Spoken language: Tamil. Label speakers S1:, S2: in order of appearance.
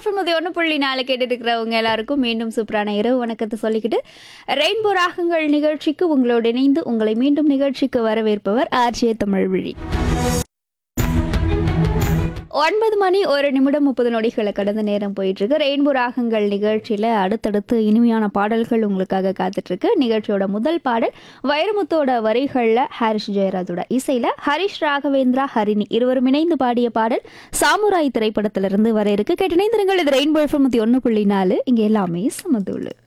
S1: எஃப்எம் ஒன்று புள்ளி நாலு கேட்டுட்டு இருக்கிறவங்க எல்லாருக்கும் மீண்டும் சூப்பரான இரவு வணக்கத்தை சொல்லிக்கிட்டு ரெயின்போ ராகங்கள் நிகழ்ச்சிக்கு உங்களோடு இணைந்து உங்களை மீண்டும் நிகழ்ச்சிக்கு வரவேற்பவர் ஆர்ஜே தமிழ்விழி ஒன்பது மணி ஒரு நிமிடம் முப்பது நொடிகளை கடந்த நேரம் போயிட்டு இருக்கு ரெயின்போ ராகங்கள் நிகழ்ச்சியில அடுத்தடுத்து இனிமையான பாடல்கள் உங்களுக்காக காத்துட்டு இருக்கு நிகழ்ச்சியோட முதல் பாடல் வைரமுத்தோட வரிகள்ல ஹாரிஷ் ஜெயராஜோட இசையில ஹரிஷ் ராகவேந்திரா ஹரிணி இருவரும் இணைந்து பாடிய பாடல் சாமுராய் திரைப்படத்திலிருந்து வர இருக்கு கேட்டு இணைந்திருங்கள் இது ரெயின்போ எஃப்எம் ஒன்று புள்ளி நாலு இங்க எல்லாமே சமதுள்ளு